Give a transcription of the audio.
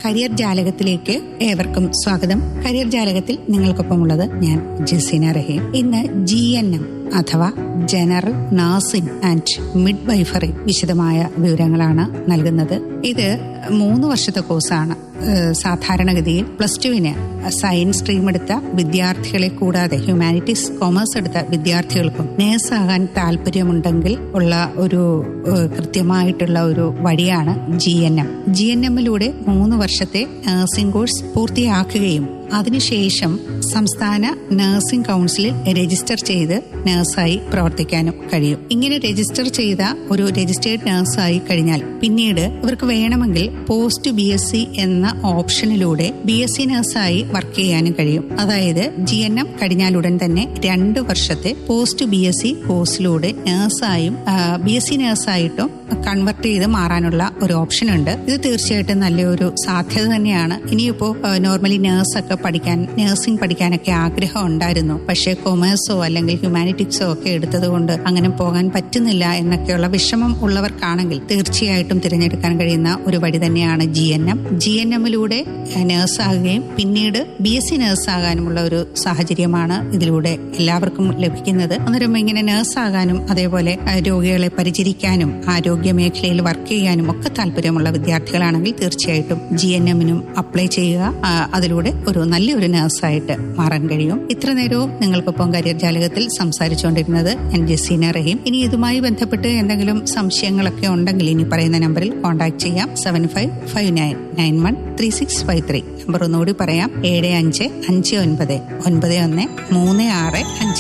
career ജാലകത്തിലേക്ക് ഏവർക്കും സ്വാഗതം career ജാലകത്തിൽ നിങ്ങൾക്കൊപ്പമുള്ളത് ഞാൻ ജസീന റഹീം ഇന്ന് ജി എൻ എം അഥവാ general nursing and midwifery വിശദമായ വിവരങ്ങളാണ് നൽകുന്നത് ഇത് മൂന്ന് വർഷത്തെ കോഴ്സാണ് ഏഹ് സാധാരണഗതിയിൽ പ്ലസ് ടുവിന് സയൻസ് സ്ട്രീം എടുത്ത വിദ്യാർത്ഥികളെ കൂടാതെ ഹ്യൂമാനിറ്റീസ് കൊമേഴ്സ് എടുത്ത വിദ്യാർത്ഥികൾക്കും നേഴ്സാകാൻ താല്പര്യമുണ്ടെങ്കിൽ ഉള്ള ഒരു ഏഹ് കൃത്യമായിട്ടുള്ള ഒരു വഴിയാണ് G N M G N എമ്മിലൂടെ മൂന്ന് വർഷത്തെ നഴ്സിംഗ് കോഴ്സ് പൂർത്തിയാക്കുകയും അതിനുശേഷം സംസ്ഥാന നഴ്സിംഗ് കൗൺസിലിൽ രജിസ്റ്റർ ചെയ്ത് നഴ്സായി പ്രവർത്തിക്കാനും കഴിയും ഇങ്ങനെ രജിസ്റ്റർ ചെയ്ത ഒരു രജിസ്റ്റേർഡ് നഴ്സായി കഴിഞ്ഞാൽ പിന്നീട് ഇവർക്ക് വേണമെങ്കിൽ പോസ്റ്റ് ബി എസ് സി എന്ന ഓപ്ഷനിലൂടെ ബി എസ് സി നഴ്സായി വർക്ക് ചെയ്യാനും കഴിയും അതായത് ജി എൻ എം കഴിഞ്ഞാലുടൻ തന്നെ രണ്ട് വർഷത്തെ പോസ്റ്റ് ബി എസ് സി കോഴ്സിലൂടെ നഴ്സായും ബി എസ് സി നഴ്സായിട്ടും കൺവെർട്ട് ചെയ്ത് മാറാനുള്ള ഒരു ഓപ്ഷൻ ഉണ്ട് ഇത് തീർച്ചയായിട്ടും നല്ലൊരു സാധ്യത തന്നെയാണ് ഇനിയിപ്പോ നോർമലി നേഴ്സൊക്കെ പഠിക്കാൻ നഴ്സിംഗ് പഠിക്കാനൊക്കെ ആഗ്രഹം ഉണ്ടായിരുന്നു പക്ഷേ കൊമേഴ്സോ അല്ലെങ്കിൽ ഹ്യൂമാനിറ്റിക്സോ ഒക്കെ എടുത്തത് കൊണ്ട് അങ്ങനെ പോകാൻ പറ്റുന്നില്ല എന്നൊക്കെയുള്ള വിഷമം ഉള്ളവർക്കാണെങ്കിൽ തീർച്ചയായിട്ടും തിരഞ്ഞെടുക്കാൻ കഴിയുന്ന ഒരു വഴി തന്നെയാണ് G N M G N എമ്മിലൂടെ നേഴ്സാകുകയും പിന്നീട് ബി എസ് സി നേഴ്സാകാനുമുള്ള ഒരു സാഹചര്യമാണ് ഇതിലൂടെ എല്ലാവർക്കും ലഭിക്കുന്നത് അന്നേരം ഇങ്ങനെ നേഴ്സാകാനും അതേപോലെ ആ, രോഗികളെ പരിചരിക്കാനും ആരോഗ്യ മേഖലയിൽ വർക്ക് ചെയ്യാനും ഒക്കെ താല്പര്യമുള്ള വിദ്യാർത്ഥികളാണെങ്കിൽ തീർച്ചയായിട്ടും ജി എൻ എമ്മിനും അപ്ലൈ ചെയ്യുക ആ, അതിലൂടെ ഒരു നല്ലൊരു നഴ്സായിട്ട് മാറാൻ കഴിയും ഇത്ര നേരവും നിങ്ങൾക്കൊപ്പം കരിയർ ജാലകത്തിൽ സംസാരിച്ചുകൊണ്ടിരുന്നത് ഞാൻ ജസീന റഹീം ഇനി ഇതുമായി ബന്ധപ്പെട്ട് എന്തെങ്കിലും സംശയങ്ങളൊക്കെ ഉണ്ടെങ്കിൽ ഇനി പറയുന്ന നമ്പറിൽ കോൺടാക്ട് ചെയ്യാം seven five five nine nine one three six five three number ഒന്നുകൂടി പറയാം ഏഴ് അഞ്ച് അഞ്ച് ഒൻപത് ഒൻപത് ഒന്ന് മൂന്ന് ആറ് അഞ്ച്